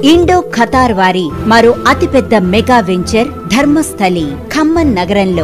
Indo Qatar వారి మరో అతిపెద్ద మెగా వెంచర్ ధర్మస్థలి ఖమ్మం నగరంలో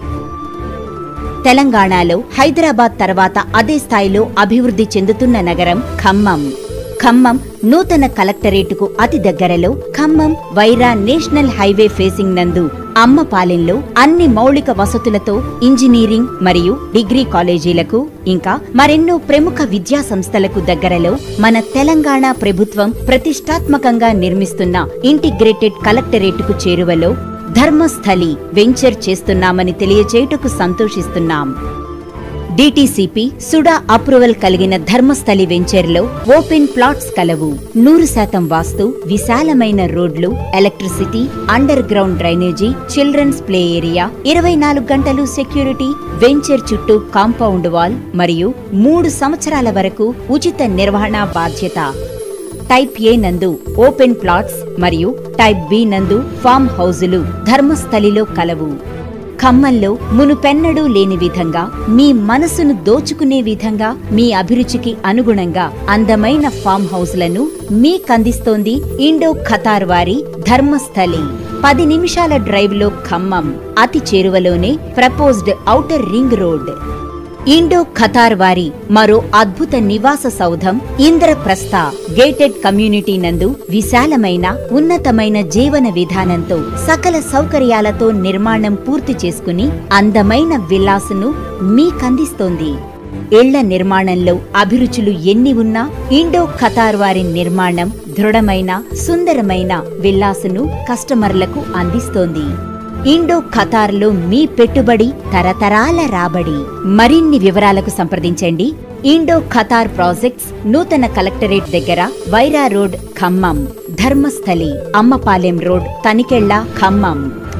తెలంగాణలో హైదరాబాద్ తర్వాత అదే స్థాయిలో అభివృద్ధి చెందుతున్న నగరం ఖమ్మం ఖమ్మం నూతన కలెక్టరేటుకు అతి దగ్గరలో Khammam Wyra national highway facing నందు అమ్మపాలెంలో అన్ని మౌలిక వసతులతో ఇంజనీరింగ్ మరియు డిగ్రీ కాలేజీలకు ఇంకా మరెన్నో ప్రముఖ విద్యా సంస్థలకు దగ్గరలో మన తెలంగాణ ప్రభుత్వం ప్రతిష్టాత్మకంగా నిర్మిస్తున్న ఇంటిగ్రేటెడ్ కలెక్టరేటుకు చేరువలో ధర్మస్థలి వెంచర్ చేస్తున్నామని తెలియచేయుటకు సంతోషిస్తున్నాం డిటిసిపి సుడా అప్రూవల్ కలిగిన ధర్మస్థలి వెంచర్లో ఓపెన్ ప్లాట్స్ కలవు నూరు శాతం వాస్తు విశాలమైన రోడ్లు electricity underground drainage children's play area ఇరవై నాలుగు గంటలు సెక్యూరిటీ వెంచర్ చుట్టూ కాంపౌండ్ వాల్ మరియు మూడు సంవత్సరాల వరకు ఉచిత నిర్వహణ బాధ్యత టైప్ ఏ నందు ఓపెన్ ప్లాట్స్ మరియు టైప్ బి నందు ఫామ్ హౌజులు ధర్మస్థలిలో కలవు ఖమ్మంలో మునుపెన్నడూ లేని విధంగా మీ మనసును దోచుకునే విధంగా మీ అభిరుచికి అనుగుణంగా అందమైన ఫామ్ హౌస్లను మీకందిస్తోంది ఇండో ఖతార్ వారి ధర్మస్థలి పది నిమిషాల డ్రైవ్లో ఖమ్మం అతి చేరువలోనే proposed outer ring road Indo Qatar వారి మరో అద్భుత నివాస సౌధం ఇంద్రప్రస్థ గేటెడ్ కమ్యూనిటీ నందు విశాలమైన ఉన్నతమైన జీవన విధానంతో సకల సౌకర్యాలతో నిర్మాణం పూర్తి చేసుకుని అందమైన విలాసును మీకందిస్తోంది ఇళ్ల నిర్మాణంలో అభిరుచులు ఎన్ని ఉన్నా ఇండో ఖతార్ వారి నిర్మాణం దృఢమైన సుందరమైన విల్లాసును కస్టమర్లకు అందిస్తోంది ఇండో ఖతార్లో మీ పెట్టుబడి తరతరాల రాబడి మరిన్ని వివరాలకు సంప్రదించండి ఇండో ఖతార్ ప్రాజెక్ట్స్ నూతన కలెక్టరేట్ దగ్గర వైరా రోడ్ ఖమ్మం ధర్మస్థలి అమ్మపాలెం రోడ్ తనికెళ్ల ఖమ్మం